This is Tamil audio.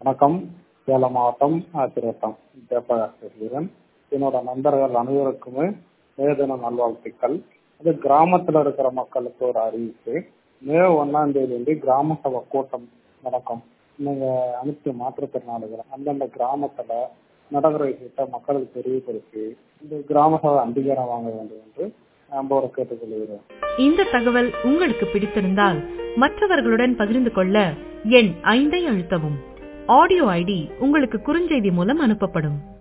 வணக்கம் சேலம் மாவட்டம் ஆத்திரவட்டம் ஜெயபிரகாஷ் பேசுகிறேன் என்னோட நண்பர்கள் அனைவருக்குமே மே தின நல்வாழ்த்துக்கள் அது கிராமத்துல இருக்கிற மக்களுக்கு ஒரு அறிவிப்பு மே ஒன்னாம் தேதி வந்து கிராம சபை கூட்டம் நடக்கும் நீங்க அனைத்து மாற்றுத்திறனாளிகள் அந்தந்த கிராமத்துல நடக்கிற விஷயத்தை மக்களுக்கு தெரியப்படுத்தி இந்த கிராம சபை அங்கீகாரம் வாங்க வேண்டும் என்று அன்போடு கேட்டுக்கொள்கிறேன் இந்த தகவல் உங்களுக்கு பிடித்திருந்தால் மற்றவர்களுடன் பகிர்ந்து கொள்ள எண் ஐந்தை அழுத்தவும் ஆடியோ ஐடி உங்களுக்கு குறுஞ்செய்தி மூலம் அனுப்பப்படும்